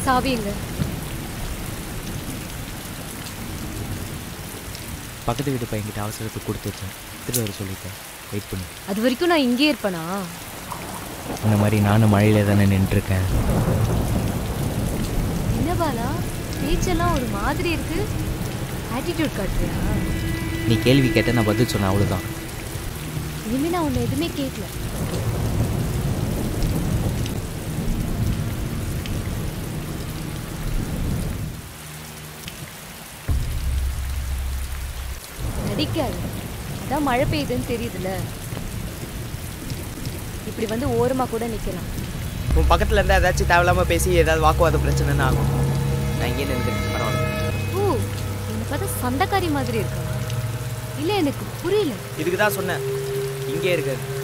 சாவி எங்க பக்கத்து வீட்டு பையன்கிட்ட அவசரத்துக்கு கொடுத்து வச்சேன் திரும்ப வர சொல்லிட்டேன் வெயிட் பண்ணு அது வரைக்கும் நான் இங்கே இருப்பேனா இந்த மாதிரி நானும் மழையில தானே நின்றுருக்கேன் என்ன பாலா பேச்செல்லாம் ஒரு மாதிரி இருக்கு ஆட்டிடியூட் காட்டுறியா நீ கேள்வி கேட்ட நான் பதில் சொன்னேன் அவ்வளோதான் இனிமே நான் உன்னை எதுவுமே கேட்கல நடிக்காது அதான் மழை பெய்யுதுன்னு தெரியுதுல இப்படி வந்து ஓரமா கூட நிக்கலாம் உன் பக்கத்தில் இருந்தால் ஏதாச்சும் தேவையில்லாமல் பேசி ஏதாவது வாக்குவாத பிரச்சனைன்னு ஆகும் நான் இங்கே நின்றுக்கிறேன் பரவாயில்ல ஓ என்னை பார்த்தா சண்டைக்காரி மாதிரி இருக்கா இல்ல எனக்கு புரியல இதுக்கு தான் சொன்னேன் இங்கே இருக்காது